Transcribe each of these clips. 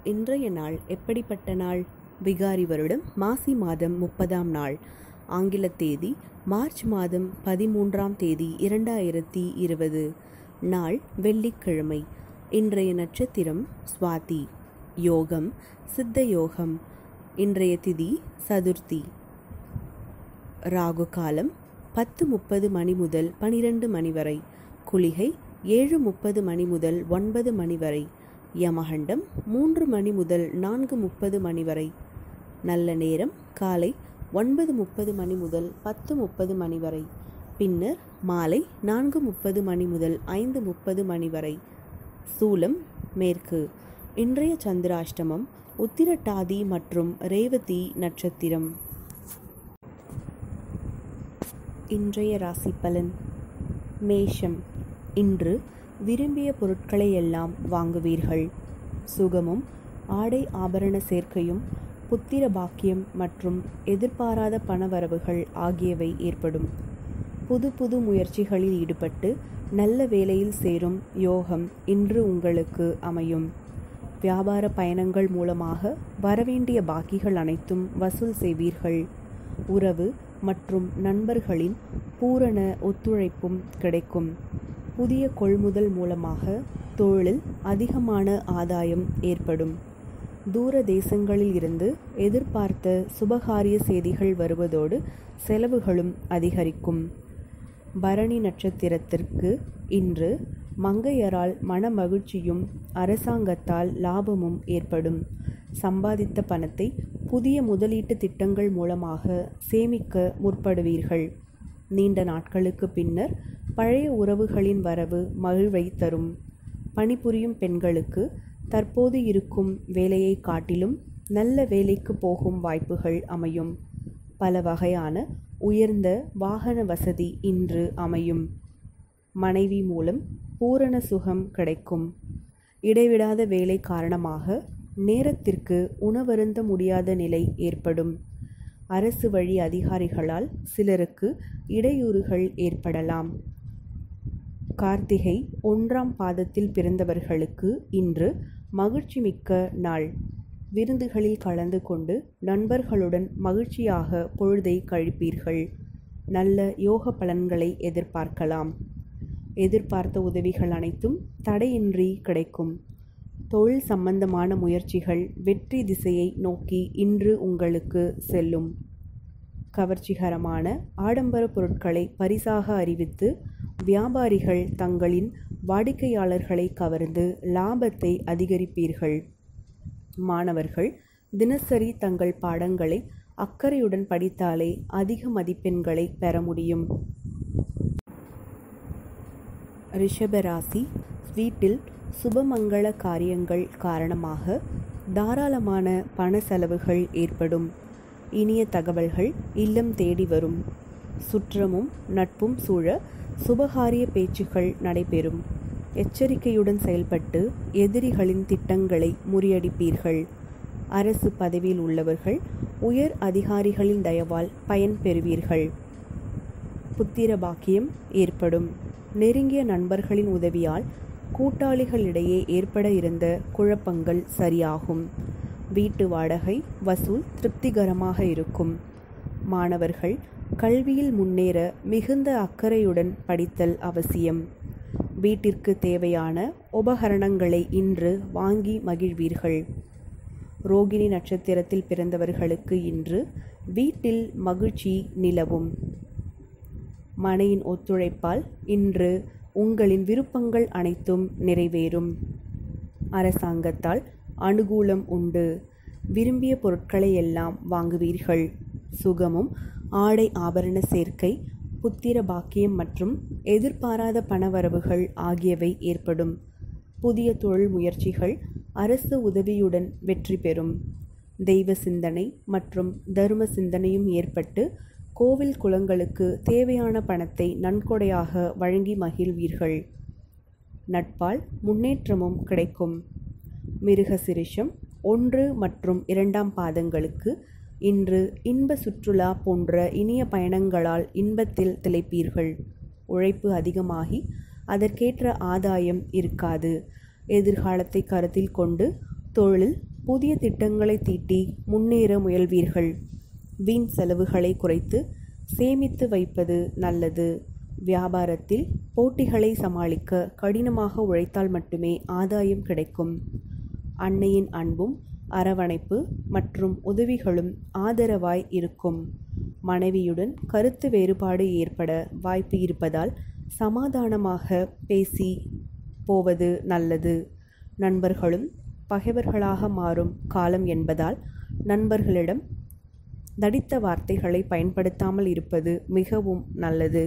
இன்றைய நாள் எப்படிப்பட்ட நாள் விகாரி வருடம் மாசி மாதம் முப்பதாம் நாள் ஆங்கில தேதி மார்ச் மாதம் பதிமூன்றாம் தேதி இரண்டாயிரத்தி இருபது நாள் வெள்ளிக்கிழமை இன்றைய நட்சத்திரம் சுவாதி யோகம் சித்த யோகம் இன்றைய திதி சதுர்த்தி ராகு காலம் பத்து முப்பது மணி முதல் பனிரெண்டு மணி வரை குளிகை ஏழு முப்பது மணி முதல் ஒன்பது மணி வரை யமகண்டம் மூன்று மணி முதல் நான்கு முப்பது மணி வரை நல்ல நேரம் காலை ஒன்பது முப்பது மணி முதல் பத்து முப்பது மணி வரை பின்னர் மாலை நான்கு முப்பது மணி முதல் ஐந்து முப்பது மணி வரை சூலம் மேற்கு இன்றைய சந்திராஷ்டமம் உத்திரட்டாதி மற்றும் ரேவதி நட்சத்திரம் இன்றைய ராசி பலன் மேஷம் இன்று விரும்பிய பொருட்களை எல்லாம் வாங்குவீர்கள் சுகமும் ஆடை ஆபரண சேர்க்கையும் புத்திர பாக்கியம் மற்றும் எதிர்பாராத பணவரவுகள் ஆகியவை ஏற்படும் புது புது முயற்சிகளில் ஈடுபட்டு நல்ல வேலையில் சேரும் யோகம் இன்று உங்களுக்கு அமையும் வியாபார பயணங்கள் மூலமாக வரவேண்டிய பாக்கிகள் அனைத்தும் வசூல் செய்வீர்கள் உறவு மற்றும் நண்பர்களின் பூரண ஒத்துழைப்பும் கிடைக்கும் புதிய கொள்முதல் மூலமாக தொழிலில் அதிகமான ஆதாயம் ஏற்படும் தூர தேசங்களில் இருந்து எதிர்பார்த்த சுபகாரிய செய்திகள் வருவதோடு செலவுகளும் அதிகரிக்கும் பரணி நட்சத்திரத்திற்கு இன்று மங்கையரால் மன மகிழ்ச்சியும் அரசாங்கத்தால் லாபமும் ஏற்படும் சம்பாதித்த பணத்தை புதிய முதலீட்டு திட்டங்கள் மூலமாக சேமிக்க முற்படுவீர்கள் நீண்ட நாட்களுக்கு பின்னர் பழைய உறவுகளின் வரவு மகிழ்வை தரும் பணிபுரியும் பெண்களுக்கு தற்போது இருக்கும் வேலையை காட்டிலும் நல்ல வேலைக்கு போகும் வாய்ப்புகள் அமையும் பல வகையான உயர்ந்த வாகன வசதி இன்று அமையும் மனைவி மூலம் பூரண சுகம் கிடைக்கும் இடைவிடாத வேலை காரணமாக நேரத்திற்கு உணவருந்த முடியாத நிலை ஏற்படும் அரசு வழி அதிகாரிகளால் சிலருக்கு இடையூறுகள் ஏற்படலாம் கார்த்திகை ஒன்றாம் பாதத்தில் பிறந்தவர்களுக்கு இன்று மகிழ்ச்சி மிக்க நாள் விருந்துகளில் கலந்து கொண்டு நண்பர்களுடன் மகிழ்ச்சியாக பொழுதை கழிப்பீர்கள் நல்ல யோக பலன்களை எதிர்பார்க்கலாம் எதிர்பார்த்த உதவிகள் அனைத்தும் தடையின்றி கிடைக்கும் தொழில் சம்பந்தமான முயற்சிகள் வெற்றி திசையை நோக்கி இன்று உங்களுக்கு செல்லும் கவர்ச்சிகரமான ஆடம்பர பொருட்களை பரிசாக அறிவித்து வியாபாரிகள் தங்களின் வாடிக்கையாளர்களை கவர்ந்து லாபத்தை அதிகரிப்பீர்கள் மாணவர்கள் தினசரி தங்கள் பாடங்களை அக்கறையுடன் படித்தாலே அதிக மதிப்பெண்களை பெற முடியும் ரிஷபராசி வீட்டில் சுபமங்கள காரியங்கள் காரணமாக தாராளமான பண செலவுகள் ஏற்படும் இனிய தகவல்கள் இல்லம் தேடி வரும் சுற்றமும் நட்பும் சூழ சுபகாரிய பேச்சுக்கள் நடைபெறும் எச்சரிக்கையுடன் செயல்பட்டு எதிரிகளின் திட்டங்களை முறியடிப்பீர்கள் அரசு பதவியில் உள்ளவர்கள் உயர் அதிகாரிகளின் தயவால் பயன் பெறுவீர்கள் புத்திர பாக்கியம் ஏற்படும் நெருங்கிய நண்பர்களின் உதவியால் கூட்டாளிகளிடையே ஏற்பட இருந்த குழப்பங்கள் சரியாகும் வீட்டு வாடகை வசூல் திருப்திகரமாக இருக்கும் மாணவர்கள் கல்வியில் முன்னேற மிகுந்த அக்கறையுடன் படித்தல் அவசியம் வீட்டிற்கு தேவையான உபகரணங்களை இன்று வாங்கி மகிழ்வீர்கள் ரோகிணி நட்சத்திரத்தில் பிறந்தவர்களுக்கு இன்று வீட்டில் மகிழ்ச்சி நிலவும் மனையின் ஒத்துழைப்பால் இன்று உங்களின் விருப்பங்கள் அனைத்தும் நிறைவேறும் அரசாங்கத்தால் அனுகூலம் உண்டு விரும்பிய பொருட்களை எல்லாம் வாங்குவீர்கள் சுகமும் ஆடை ஆபரண சேர்க்கை புத்திர பாக்கியம் மற்றும் எதிர்பாராத பணவரவுகள் ஆகியவை ஏற்படும் புதிய தொழில் முயற்சிகள் அரசு உதவியுடன் வெற்றி பெறும் தெய்வ சிந்தனை மற்றும் தர்ம சிந்தனையும் ஏற்பட்டு கோவில் குளங்களுக்கு தேவையான பணத்தை நன்கொடையாக வழங்கி மகிழ்வீர்கள் நட்பால் முன்னேற்றமும் கிடைக்கும் மிருக சிரிஷம் ஒன்று மற்றும் இரண்டாம் பாதங்களுக்கு இன்று இன்ப சுற்றுலா போன்ற இனிய பயணங்களால் இன்பத்தில் திளைப்பீர்கள் உழைப்பு அதிகமாகி அதற்கேற்ற ஆதாயம் இருக்காது எதிர்காலத்தை கருத்தில் கொண்டு தொழில் புதிய திட்டங்களை தீட்டி முன்னேற முயல்வீர்கள் வீண் செலவுகளை குறைத்து சேமித்து வைப்பது நல்லது வியாபாரத்தில் போட்டிகளை சமாளிக்க கடினமாக உழைத்தால் மட்டுமே ஆதாயம் கிடைக்கும் அன்னையின் அன்பும் அரவணைப்பு மற்றும் உதவிகளும் ஆதரவாய் இருக்கும் மனைவியுடன் கருத்து வேறுபாடு ஏற்பட வாய்ப்பு இருப்பதால் சமாதானமாக பேசி போவது நல்லது நண்பர்களும் பகைவர்களாக மாறும் காலம் என்பதால் நண்பர்களிடம் தடித்த வார்த்தைகளை பயன்படுத்தாமல் இருப்பது மிகவும் நல்லது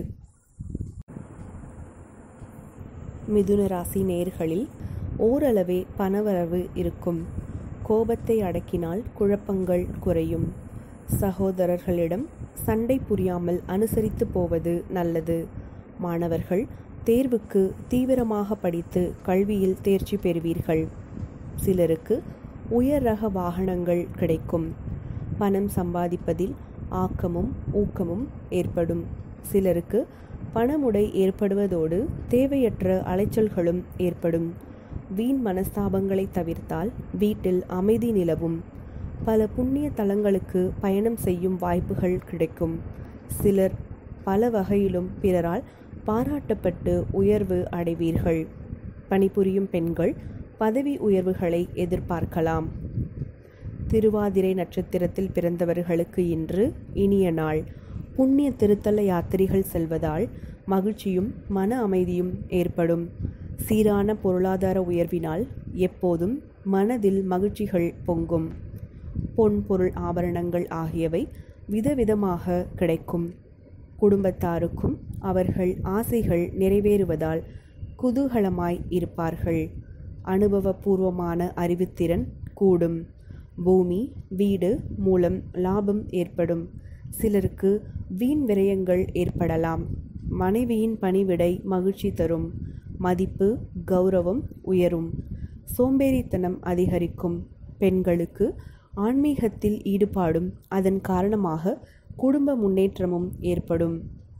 மிதுன ராசி நேர்களில் ஓரளவே பணவரவு இருக்கும் கோபத்தை அடக்கினால் குழப்பங்கள் குறையும் சகோதரர்களிடம் சண்டை புரியாமல் அனுசரித்து போவது நல்லது மாணவர்கள் தேர்வுக்கு தீவிரமாக படித்து கல்வியில் தேர்ச்சி பெறுவீர்கள் சிலருக்கு உயர் ரக வாகனங்கள் கிடைக்கும் பணம் சம்பாதிப்பதில் ஆக்கமும் ஊக்கமும் ஏற்படும் சிலருக்கு பணமுடை ஏற்படுவதோடு தேவையற்ற அலைச்சல்களும் ஏற்படும் வீண் மனஸ்தாபங்களை தவிர்த்தால் வீட்டில் அமைதி நிலவும் பல புண்ணிய தலங்களுக்கு பயணம் செய்யும் வாய்ப்புகள் கிடைக்கும் சிலர் பல வகையிலும் பிறரால் பாராட்டப்பட்டு உயர்வு அடைவீர்கள் பணிபுரியும் பெண்கள் பதவி உயர்வுகளை எதிர்பார்க்கலாம் திருவாதிரை நட்சத்திரத்தில் பிறந்தவர்களுக்கு இன்று இனிய நாள் புண்ணிய திருத்தல யாத்திரைகள் செல்வதால் மகிழ்ச்சியும் மன அமைதியும் ஏற்படும் சீரான பொருளாதார உயர்வினால் எப்போதும் மனதில் மகிழ்ச்சிகள் பொங்கும் பொன் பொருள் ஆபரணங்கள் ஆகியவை விதவிதமாக கிடைக்கும் குடும்பத்தாருக்கும் அவர்கள் ஆசைகள் நிறைவேறுவதால் குதூகலமாய் இருப்பார்கள் அனுபவபூர்வமான அறிவுத்திறன் கூடும் பூமி வீடு மூலம் லாபம் ஏற்படும் சிலருக்கு வீண் விரயங்கள் ஏற்படலாம் மனைவியின் பணிவிடை மகிழ்ச்சி தரும் மதிப்பு கௌரவம் உயரும் சோம்பேறித்தனம் அதிகரிக்கும் பெண்களுக்கு ஆன்மீகத்தில் ஈடுபாடும் அதன் காரணமாக குடும்ப முன்னேற்றமும் ஏற்படும்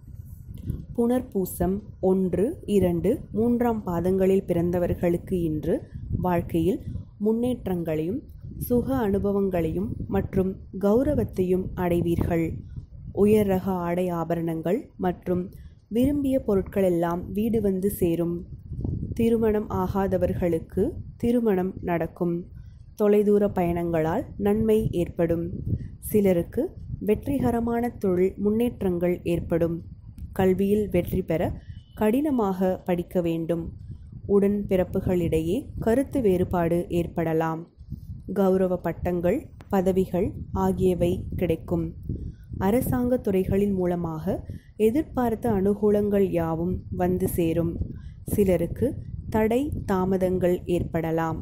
புனர்பூசம் ஒன்று இரண்டு மூன்றாம் பாதங்களில் பிறந்தவர்களுக்கு இன்று வாழ்க்கையில் முன்னேற்றங்களையும் சுக அனுபவங்களையும் மற்றும் கௌரவத்தையும் அடைவீர்கள் உயர் ரக ஆடை ஆபரணங்கள் மற்றும் விரும்பிய பொருட்களெல்லாம் வீடு வந்து சேரும் திருமணம் ஆகாதவர்களுக்கு திருமணம் நடக்கும் தொலைதூர பயணங்களால் நன்மை ஏற்படும் சிலருக்கு வெற்றிகரமான தொழில் முன்னேற்றங்கள் ஏற்படும் கல்வியில் வெற்றி பெற கடினமாக படிக்க வேண்டும் உடன் பிறப்புகளிடையே கருத்து வேறுபாடு ஏற்படலாம் கௌரவ பட்டங்கள் பதவிகள் ஆகியவை கிடைக்கும் அரசாங்க துறைகளின் மூலமாக எதிர்பார்த்த அனுகூலங்கள் யாவும் வந்து சேரும் சிலருக்கு தடை தாமதங்கள் ஏற்படலாம்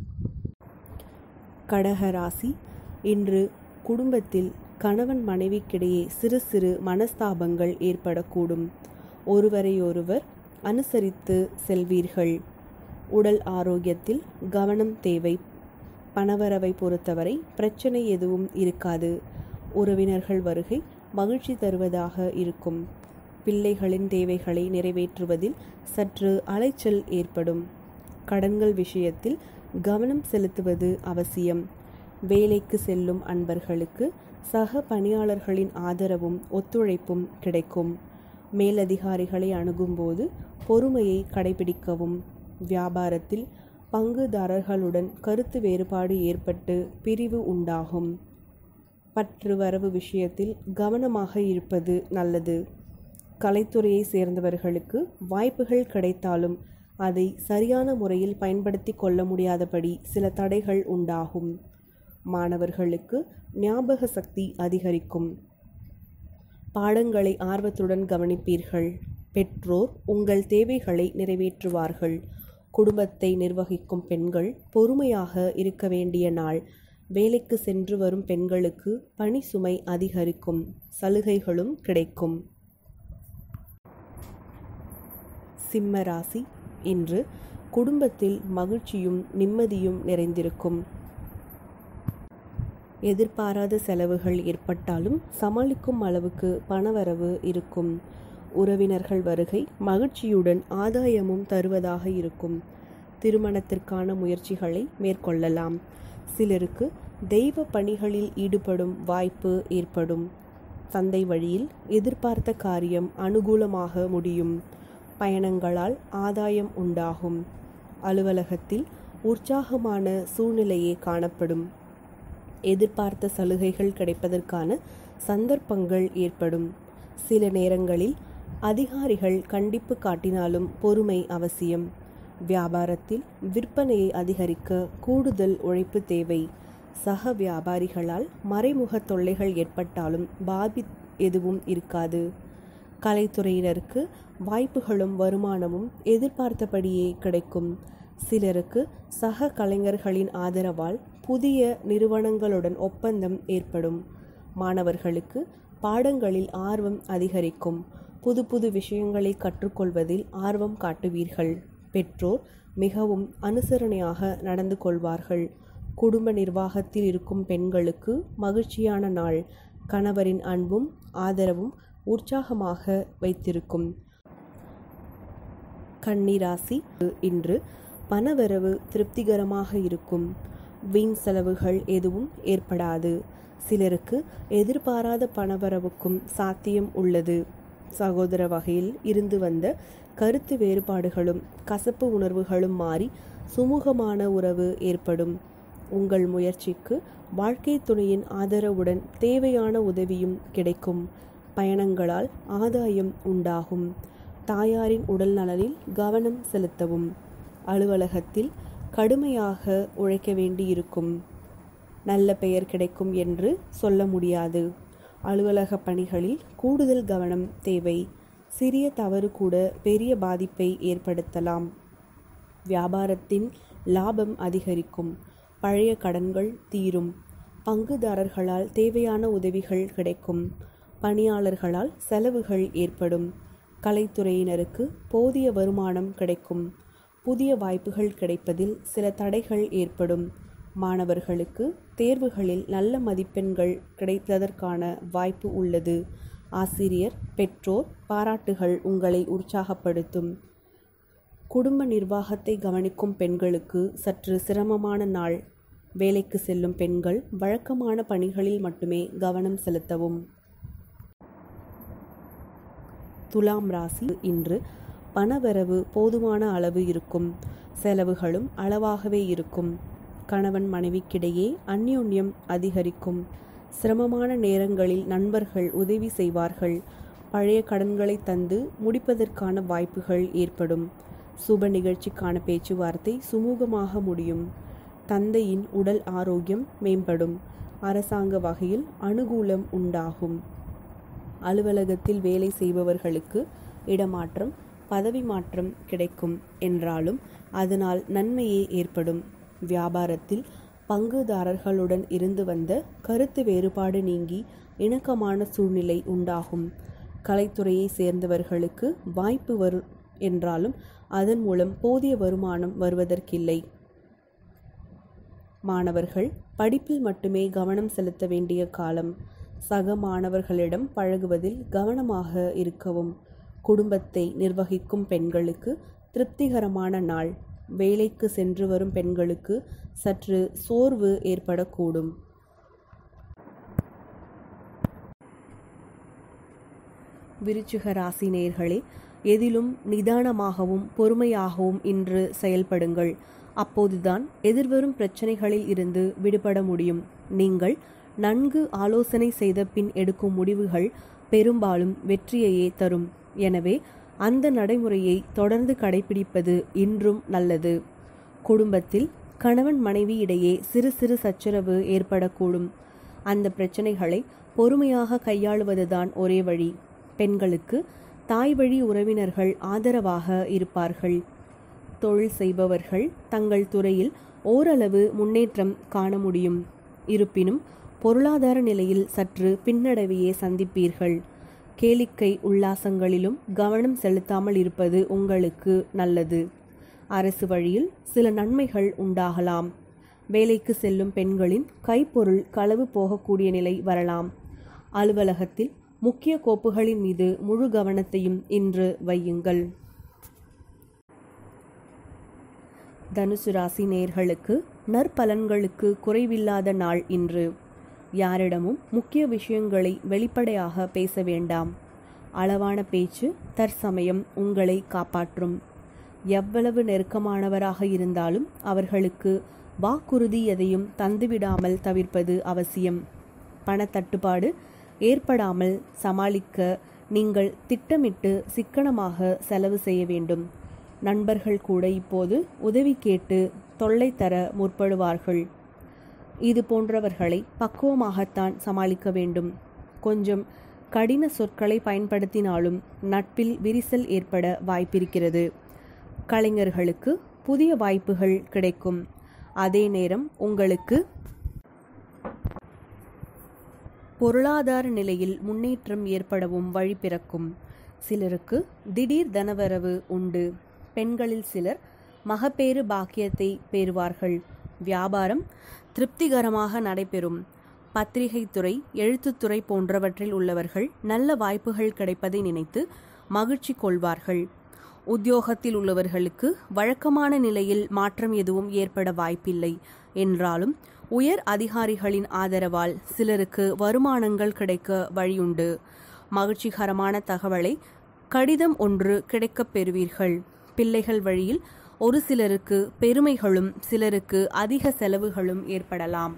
கடகராசி இன்று குடும்பத்தில் கணவன் மனைவிக்கிடையே சிறு சிறு மனஸ்தாபங்கள் ஏற்படக்கூடும் ஒருவரையொருவர் அனுசரித்து செல்வீர்கள் உடல் ஆரோக்கியத்தில் கவனம் தேவை பணவரவை பொறுத்தவரை பிரச்சனை எதுவும் இருக்காது உறவினர்கள் வருகை மகிழ்ச்சி தருவதாக இருக்கும் பிள்ளைகளின் தேவைகளை நிறைவேற்றுவதில் சற்று அலைச்சல் ஏற்படும் கடன்கள் விஷயத்தில் கவனம் செலுத்துவது அவசியம் வேலைக்கு செல்லும் அன்பர்களுக்கு சக பணியாளர்களின் ஆதரவும் ஒத்துழைப்பும் கிடைக்கும் மேலதிகாரிகளை அணுகும்போது பொறுமையை கடைபிடிக்கவும் வியாபாரத்தில் பங்குதாரர்களுடன் கருத்து வேறுபாடு ஏற்பட்டு பிரிவு உண்டாகும் பற்று வரவு விஷயத்தில் கவனமாக இருப்பது நல்லது கலைத்துறையை சேர்ந்தவர்களுக்கு வாய்ப்புகள் கிடைத்தாலும் அதை சரியான முறையில் பயன்படுத்தி கொள்ள முடியாதபடி சில தடைகள் உண்டாகும் மாணவர்களுக்கு ஞாபக சக்தி அதிகரிக்கும் பாடங்களை ஆர்வத்துடன் கவனிப்பீர்கள் பெற்றோர் உங்கள் தேவைகளை நிறைவேற்றுவார்கள் குடும்பத்தை நிர்வகிக்கும் பெண்கள் பொறுமையாக இருக்க வேண்டிய நாள் வேலைக்கு சென்று வரும் பெண்களுக்கு பணி சுமை அதிகரிக்கும் சலுகைகளும் கிடைக்கும் சிம்ம ராசி இன்று குடும்பத்தில் மகிழ்ச்சியும் நிம்மதியும் நிறைந்திருக்கும் எதிர்பாராத செலவுகள் ஏற்பட்டாலும் சமாளிக்கும் அளவுக்கு பணவரவு இருக்கும் உறவினர்கள் வருகை மகிழ்ச்சியுடன் ஆதாயமும் தருவதாக இருக்கும் திருமணத்திற்கான முயற்சிகளை மேற்கொள்ளலாம் சிலருக்கு தெய்வ பணிகளில் ஈடுபடும் வாய்ப்பு ஏற்படும் தந்தை வழியில் எதிர்பார்த்த காரியம் அனுகூலமாக முடியும் பயணங்களால் ஆதாயம் உண்டாகும் அலுவலகத்தில் உற்சாகமான சூழ்நிலையே காணப்படும் எதிர்பார்த்த சலுகைகள் கிடைப்பதற்கான சந்தர்ப்பங்கள் ஏற்படும் சில நேரங்களில் அதிகாரிகள் கண்டிப்பு காட்டினாலும் பொறுமை அவசியம் வியாபாரத்தில் விற்பனையை அதிகரிக்க கூடுதல் உழைப்பு தேவை சக வியாபாரிகளால் மறைமுக தொல்லைகள் ஏற்பட்டாலும் பாதி எதுவும் இருக்காது கலைத்துறையினருக்கு வாய்ப்புகளும் வருமானமும் எதிர்பார்த்தபடியே கிடைக்கும் சிலருக்கு சக கலைஞர்களின் ஆதரவால் புதிய நிறுவனங்களுடன் ஒப்பந்தம் ஏற்படும் மாணவர்களுக்கு பாடங்களில் ஆர்வம் அதிகரிக்கும் புது புது விஷயங்களை கற்றுக்கொள்வதில் ஆர்வம் காட்டுவீர்கள் பெற்றோர் மிகவும் அனுசரணையாக நடந்து கொள்வார்கள் குடும்ப நிர்வாகத்தில் இருக்கும் பெண்களுக்கு மகிழ்ச்சியான நாள் கணவரின் அன்பும் ஆதரவும் உற்சாகமாக வைத்திருக்கும் கன்னிராசி இன்று பணவரவு திருப்திகரமாக இருக்கும் வீண் செலவுகள் எதுவும் ஏற்படாது சிலருக்கு எதிர்பாராத பணவரவுக்கும் சாத்தியம் உள்ளது சகோதர வகையில் இருந்து வந்த கருத்து வேறுபாடுகளும் கசப்பு உணர்வுகளும் மாறி சுமூகமான உறவு ஏற்படும் உங்கள் முயற்சிக்கு வாழ்க்கை துணையின் ஆதரவுடன் தேவையான உதவியும் கிடைக்கும் பயணங்களால் ஆதாயம் உண்டாகும் தாயாரின் உடல் நலனில் கவனம் செலுத்தவும் அலுவலகத்தில் கடுமையாக உழைக்க வேண்டியிருக்கும் நல்ல பெயர் கிடைக்கும் என்று சொல்ல முடியாது அலுவலக பணிகளில் கூடுதல் கவனம் தேவை சிறிய தவறு கூட பெரிய பாதிப்பை ஏற்படுத்தலாம் வியாபாரத்தின் லாபம் அதிகரிக்கும் பழைய கடன்கள் தீரும் பங்குதாரர்களால் தேவையான உதவிகள் கிடைக்கும் பணியாளர்களால் செலவுகள் ஏற்படும் கலைத்துறையினருக்கு போதிய வருமானம் கிடைக்கும் புதிய வாய்ப்புகள் கிடைப்பதில் சில தடைகள் ஏற்படும் மாணவர்களுக்கு தேர்வுகளில் நல்ல மதிப்பெண்கள் கிடைப்பதற்கான வாய்ப்பு உள்ளது ஆசிரியர் பெற்றோர் பாராட்டுகள் உங்களை உற்சாகப்படுத்தும் குடும்ப நிர்வாகத்தை கவனிக்கும் பெண்களுக்கு சற்று சிரமமான நாள் வேலைக்கு செல்லும் பெண்கள் வழக்கமான பணிகளில் மட்டுமே கவனம் செலுத்தவும் துலாம் ராசி இன்று பணவரவு போதுமான அளவு இருக்கும் செலவுகளும் அளவாகவே இருக்கும் கணவன் மனைவிக்கிடையே அந்யோன்யம் அதிகரிக்கும் சிரமமான நேரங்களில் நண்பர்கள் உதவி செய்வார்கள் பழைய கடன்களை தந்து முடிப்பதற்கான வாய்ப்புகள் ஏற்படும் சுப நிகழ்ச்சிக்கான பேச்சுவார்த்தை சுமூகமாக முடியும் தந்தையின் உடல் ஆரோக்கியம் மேம்படும் அரசாங்க வகையில் அனுகூலம் உண்டாகும் அலுவலகத்தில் வேலை செய்பவர்களுக்கு இடமாற்றம் பதவி மாற்றம் கிடைக்கும் என்றாலும் அதனால் நன்மையே ஏற்படும் வியாபாரத்தில் பங்குதாரர்களுடன் இருந்து வந்த கருத்து வேறுபாடு நீங்கி இணக்கமான சூழ்நிலை உண்டாகும் கலைத்துறையை சேர்ந்தவர்களுக்கு வாய்ப்பு வரும் என்றாலும் அதன் மூலம் போதிய வருமானம் வருவதற்கில்லை மாணவர்கள் படிப்பில் மட்டுமே கவனம் செலுத்த வேண்டிய காலம் சக மாணவர்களிடம் பழகுவதில் கவனமாக இருக்கவும் குடும்பத்தை நிர்வகிக்கும் பெண்களுக்கு திருப்திகரமான நாள் வேலைக்கு சென்று வரும் பெண்களுக்கு சற்று சோர்வு ஏற்படக்கூடும் விருச்சிக ராசி நேயர்களே எதிலும் நிதானமாகவும் பொறுமையாகவும் இன்று செயல்படுங்கள் அப்போதுதான் எதிர்வரும் பிரச்சனைகளில் இருந்து விடுபட முடியும் நீங்கள் நன்கு ஆலோசனை செய்த பின் எடுக்கும் முடிவுகள் பெரும்பாலும் வெற்றியையே தரும் எனவே அந்த நடைமுறையை தொடர்ந்து கடைபிடிப்பது இன்றும் நல்லது குடும்பத்தில் கணவன் மனைவி இடையே சிறு சிறு சச்சரவு ஏற்படக்கூடும் அந்த பிரச்சனைகளை பொறுமையாக கையாளுவதுதான் ஒரே வழி பெண்களுக்கு தாய் வழி உறவினர்கள் ஆதரவாக இருப்பார்கள் தொழில் செய்பவர்கள் தங்கள் துறையில் ஓரளவு முன்னேற்றம் காண முடியும் இருப்பினும் பொருளாதார நிலையில் சற்று பின்னடைவையே சந்திப்பீர்கள் கேளிக்கை உல்லாசங்களிலும் கவனம் செலுத்தாமல் இருப்பது உங்களுக்கு நல்லது அரசு வழியில் சில நன்மைகள் உண்டாகலாம் வேலைக்கு செல்லும் பெண்களின் கைப்பொருள் களவு போகக்கூடிய நிலை வரலாம் அலுவலகத்தில் முக்கிய கோப்புகளின் மீது முழு கவனத்தையும் இன்று வையுங்கள் தனுசு ராசி நேர்களுக்கு நற்பலன்களுக்கு குறைவில்லாத நாள் இன்று யாரிடமும் முக்கிய விஷயங்களை வெளிப்படையாக பேச வேண்டாம் அளவான பேச்சு தற்சமயம் உங்களை காப்பாற்றும் எவ்வளவு நெருக்கமானவராக இருந்தாலும் அவர்களுக்கு வாக்குறுதி எதையும் தந்துவிடாமல் தவிர்ப்பது அவசியம் பணத்தட்டுப்பாடு ஏற்படாமல் சமாளிக்க நீங்கள் திட்டமிட்டு சிக்கனமாக செலவு செய்ய வேண்டும் நண்பர்கள் கூட இப்போது உதவி கேட்டு தொல்லை தர முற்படுவார்கள் இது போன்றவர்களை பக்குவமாகத்தான் சமாளிக்க வேண்டும் கொஞ்சம் கடின சொற்களை பயன்படுத்தினாலும் நட்பில் விரிசல் ஏற்பட வாய்ப்பிருக்கிறது கலைஞர்களுக்கு புதிய வாய்ப்புகள் கிடைக்கும் அதே நேரம் உங்களுக்கு பொருளாதார நிலையில் முன்னேற்றம் ஏற்படவும் வழி பிறக்கும் சிலருக்கு திடீர் தனவரவு உண்டு பெண்களில் சிலர் மகப்பேறு பாக்கியத்தை பெறுவார்கள் வியாபாரம் திருப்திகரமாக நடைபெறும் பத்திரிகை துறை எழுத்துத்துறை போன்றவற்றில் உள்ளவர்கள் நல்ல வாய்ப்புகள் கிடைப்பதை நினைத்து மகிழ்ச்சி கொள்வார்கள் உத்தியோகத்தில் உள்ளவர்களுக்கு வழக்கமான நிலையில் மாற்றம் எதுவும் ஏற்பட வாய்ப்பில்லை என்றாலும் உயர் அதிகாரிகளின் ஆதரவால் சிலருக்கு வருமானங்கள் கிடைக்க வழியுண்டு மகிழ்ச்சிகரமான தகவலை கடிதம் ஒன்று கிடைக்கப் பெறுவீர்கள் பிள்ளைகள் வழியில் ஒரு சிலருக்கு பெருமைகளும் சிலருக்கு அதிக செலவுகளும் ஏற்படலாம்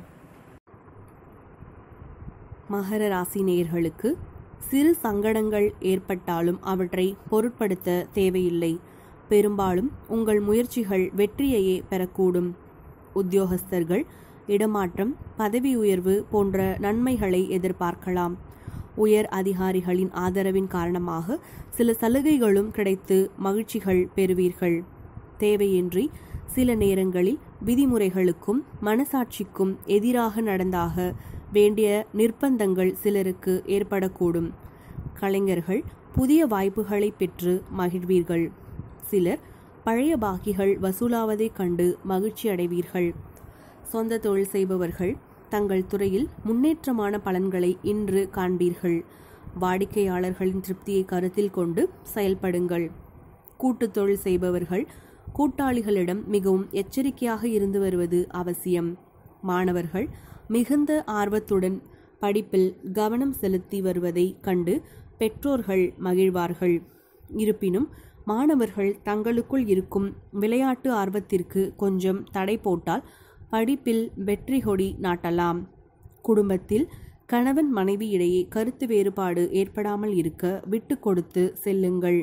மகர ராசி நேயர்களுக்கு சிறு சங்கடங்கள் ஏற்பட்டாலும் அவற்றை பொருட்படுத்த தேவையில்லை பெரும்பாலும் உங்கள் முயற்சிகள் வெற்றியையே பெறக்கூடும் உத்தியோகஸ்தர்கள் இடமாற்றம் பதவி உயர்வு போன்ற நன்மைகளை எதிர்பார்க்கலாம் உயர் அதிகாரிகளின் ஆதரவின் காரணமாக சில சலுகைகளும் கிடைத்து மகிழ்ச்சிகள் பெறுவீர்கள் தேவையின்றி சில நேரங்களில் விதிமுறைகளுக்கும் மனசாட்சிக்கும் எதிராக நடந்தாக வேண்டிய நிர்பந்தங்கள் சிலருக்கு ஏற்படக்கூடும் கலைஞர்கள் புதிய வாய்ப்புகளை பெற்று மகிழ்வீர்கள் சிலர் பழைய பாக்கிகள் வசூலாவதைக் கண்டு மகிழ்ச்சி அடைவீர்கள் சொந்த தொழில் செய்பவர்கள் தங்கள் துறையில் முன்னேற்றமான பலன்களை இன்று காண்பீர்கள் வாடிக்கையாளர்களின் திருப்தியை கருத்தில் கொண்டு செயல்படுங்கள் கூட்டுத் தொழில் செய்பவர்கள் கூட்டாளிகளிடம் மிகவும் எச்சரிக்கையாக இருந்து வருவது அவசியம் மாணவர்கள் மிகுந்த ஆர்வத்துடன் படிப்பில் கவனம் செலுத்தி வருவதை கண்டு பெற்றோர்கள் மகிழ்வார்கள் இருப்பினும் மாணவர்கள் தங்களுக்குள் இருக்கும் விளையாட்டு ஆர்வத்திற்கு கொஞ்சம் தடை போட்டால் படிப்பில் வெற்றி கொடி நாட்டலாம் குடும்பத்தில் கணவன் மனைவி இடையே கருத்து வேறுபாடு ஏற்படாமல் இருக்க விட்டு கொடுத்து செல்லுங்கள்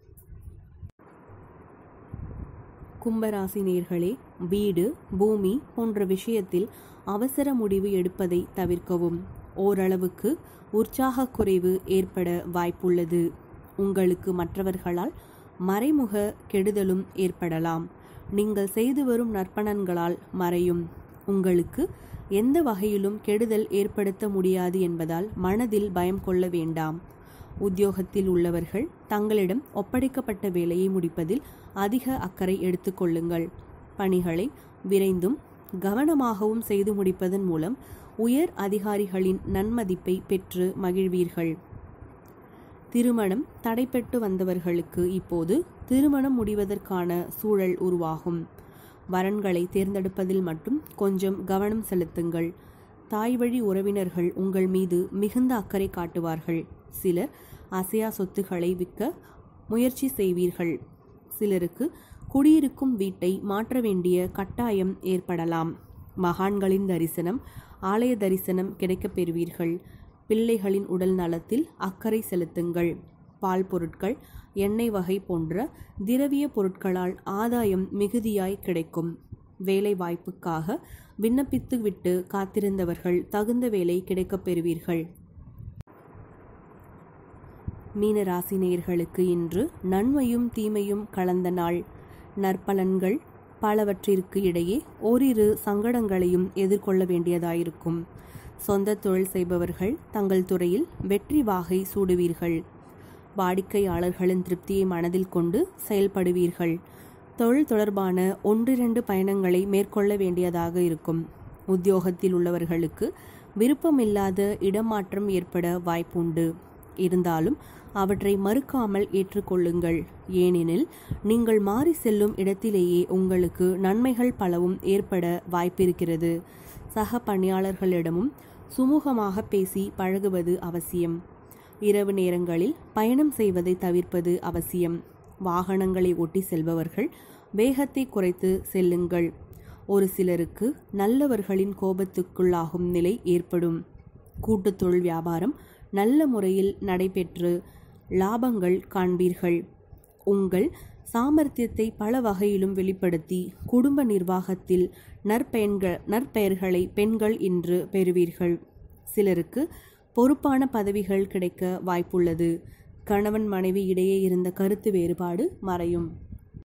கும்பராசி நேர்களே வீடு பூமி போன்ற விஷயத்தில் அவசர முடிவு எடுப்பதை தவிர்க்கவும் ஓரளவுக்கு உற்சாக குறைவு ஏற்பட வாய்ப்புள்ளது உங்களுக்கு மற்றவர்களால் மறைமுக கெடுதலும் ஏற்படலாம் நீங்கள் செய்து வரும் நற்பணன்களால் மறையும் உங்களுக்கு எந்த வகையிலும் கெடுதல் ஏற்படுத்த முடியாது என்பதால் மனதில் பயம் கொள்ள வேண்டாம் உத்தியோகத்தில் உள்ளவர்கள் தங்களிடம் ஒப்படைக்கப்பட்ட வேலையை முடிப்பதில் அதிக அக்கறை எடுத்துக்கொள்ளுங்கள் பணிகளை விரைந்தும் கவனமாகவும் செய்து முடிப்பதன் மூலம் உயர் அதிகாரிகளின் நன்மதிப்பை பெற்று மகிழ்வீர்கள் திருமணம் தடைப்பட்டு வந்தவர்களுக்கு இப்போது திருமணம் முடிவதற்கான சூழல் உருவாகும் வரன்களை தேர்ந்தெடுப்பதில் மட்டும் கொஞ்சம் கவனம் செலுத்துங்கள் தாய் வழி உறவினர்கள் உங்கள் மீது மிகுந்த அக்கறை காட்டுவார்கள் சிலர் அசையா சொத்துக்களை விற்க முயற்சி செய்வீர்கள் சிலருக்கு குடியிருக்கும் வீட்டை மாற்ற வேண்டிய கட்டாயம் ஏற்படலாம் மகான்களின் தரிசனம் ஆலய தரிசனம் கிடைக்கப் பெறுவீர்கள் பிள்ளைகளின் உடல் நலத்தில் அக்கறை செலுத்துங்கள் பால் பொருட்கள் எண்ணெய் வகை போன்ற திரவிய பொருட்களால் ஆதாயம் மிகுதியாய் கிடைக்கும் வேலை வாய்ப்புக்காக விண்ணப்பித்துவிட்டு காத்திருந்தவர்கள் தகுந்த வேலை கிடைக்கப் பெறுவீர்கள் மீன ராசி நேயர்களுக்கு இன்று நன்மையும் தீமையும் கலந்த நாள் நற்பலன்கள் பலவற்றிற்கு இடையே ஓரிரு சங்கடங்களையும் எதிர்கொள்ள வேண்டியதாயிருக்கும் சொந்த தொழில் செய்பவர்கள் தங்கள் துறையில் வெற்றி வாகை சூடுவீர்கள் வாடிக்கையாளர்களின் திருப்தியை மனதில் கொண்டு செயல்படுவீர்கள் தொழில் தொடர்பான ஒன்றிரண்டு பயணங்களை மேற்கொள்ள வேண்டியதாக இருக்கும் உத்தியோகத்தில் உள்ளவர்களுக்கு விருப்பமில்லாத இடமாற்றம் ஏற்பட வாய்ப்புண்டு இருந்தாலும் அவற்றை மறுக்காமல் ஏற்றுக்கொள்ளுங்கள் ஏனெனில் நீங்கள் மாறி செல்லும் இடத்திலேயே உங்களுக்கு நன்மைகள் பலவும் ஏற்பட வாய்ப்பிருக்கிறது சக பணியாளர்களிடமும் சுமூகமாக பேசி பழகுவது அவசியம் இரவு நேரங்களில் பயணம் செய்வதை தவிர்ப்பது அவசியம் வாகனங்களை ஓட்டி செல்பவர்கள் வேகத்தை குறைத்து செல்லுங்கள் ஒரு சிலருக்கு நல்லவர்களின் கோபத்துக்குள்ளாகும் நிலை ஏற்படும் கூட்டுத் தொழில் வியாபாரம் நல்ல முறையில் நடைபெற்று லாபங்கள் காண்பீர்கள் உங்கள் சாமர்த்தியத்தை பல வகையிலும் வெளிப்படுத்தி குடும்ப நிர்வாகத்தில் நற்பெயன்கள் நற்பெயர்களை பெண்கள் இன்று பெறுவீர்கள் சிலருக்கு பொறுப்பான பதவிகள் கிடைக்க வாய்ப்புள்ளது கணவன் மனைவி இடையே இருந்த கருத்து வேறுபாடு மறையும்